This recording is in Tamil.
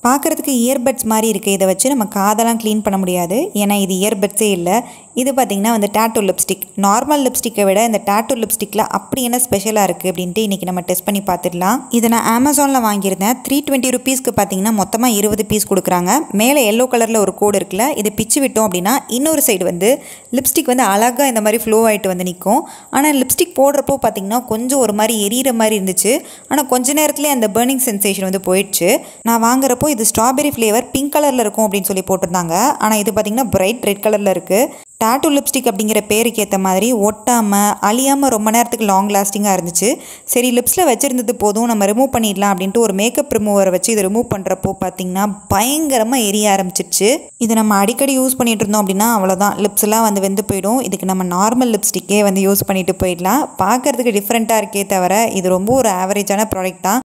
பார்க்குறதுக்கு இயர்பட்ஸ் மாதிரி இருக்குது இதை வச்சு நம்ம காதெல்லாம் க்ளீன் பண்ண முடியாது ஏன்னா இது இயர்பட்ஸே இல்லை இது பார்த்திங்கன்னா வந்து டேட்டூ லிப்ஸ்டிக் நார்மல் லிப்ஸ்டிக்கை விட இந்த டேட்டூ லிப்ஸ்டிக்கில் அப்படி என்ன ஸ்பெஷலாக இருக்குது அப்படின்ட்டு இன்றைக்கி நம்ம டெஸ்ட் பண்ணி பார்த்துடலாம் இதை நான் அமேசானில் வாங்கியிருந்தேன் த்ரீ டுவெண்ட்டி ருபீஸ்க்கு பார்த்தீங்கன்னா மொத்தமாக இருபது பீஸ் கொடுக்குறாங்க மேலே எல்லோ கலரில் ஒரு கோடு இருக்குல்ல இது பிச்சு விட்டோம் அப்படின்னா இன்னொரு சைடு வந்து லிப்ஸ்டிக் வந்து அழகாக இந்த மாதிரி ஃப்ளோ ஆகிட்டு வந்து நிற்கும் ஆனால் லிப்ஸ்டிக் போடுறப்போ பார்த்திங்கன்னா கொஞ்சம் ஒரு மாதிரி எரியிற மாதிரி இருந்துச்சு ஆனால் கொஞ்ச நேரத்துலேயே அந்த பேர்னிங் சென்சேஷன் வந்து போயிடுச்சு நான் வாங்குறப்போ இது ஸ்ட்ராபெரி ஃப்ளேவர் பிங்க் கலரில் இருக்கும் அப்படின்னு சொல்லி போட்டிருந்தாங்க ஆனால் இது பார்த்திங்கன்னா பிரைட் ரெட் கலரில் இருக்குது டாட்டூ லிப்ஸ்டிக் அப்படிங்கிற பேருக்கு ஏற்ற மாதிரி ஒட்டாமல் அழியாமல் ரொம்ப நேரத்துக்கு லாங் லாஸ்டிங்காக இருந்துச்சு சரி லிப்ஸில் வச்சுருந்தது போதும் நம்ம ரிமூவ் பண்ணிடலாம் அப்படின்ட்டு ஒரு மேக்கப் ரிமூவரை வச்சு இதை ரிமூவ் பண்ணுறப்போ பார்த்திங்கன்னா பயங்கரமாக எரிய ஆரம்பிச்சிருச்சு இது நம்ம அடிக்கடி யூஸ் பண்ணிகிட்டு இருந்தோம் அப்படின்னா அவ்வளோதான் லிப்ஸ்லாம் வந்து வெந்து போயிடும் இதுக்கு நம்ம நார்மல் லிப்ஸ்டிக்கே வந்து யூஸ் பண்ணிட்டு போயிடலாம் பார்க்குறதுக்கு டிஃப்ரெண்ட்டாக இருக்கே தவிர இது ரொம்ப ஒரு ஆவரேஜான ப்ராடக்ட் தான்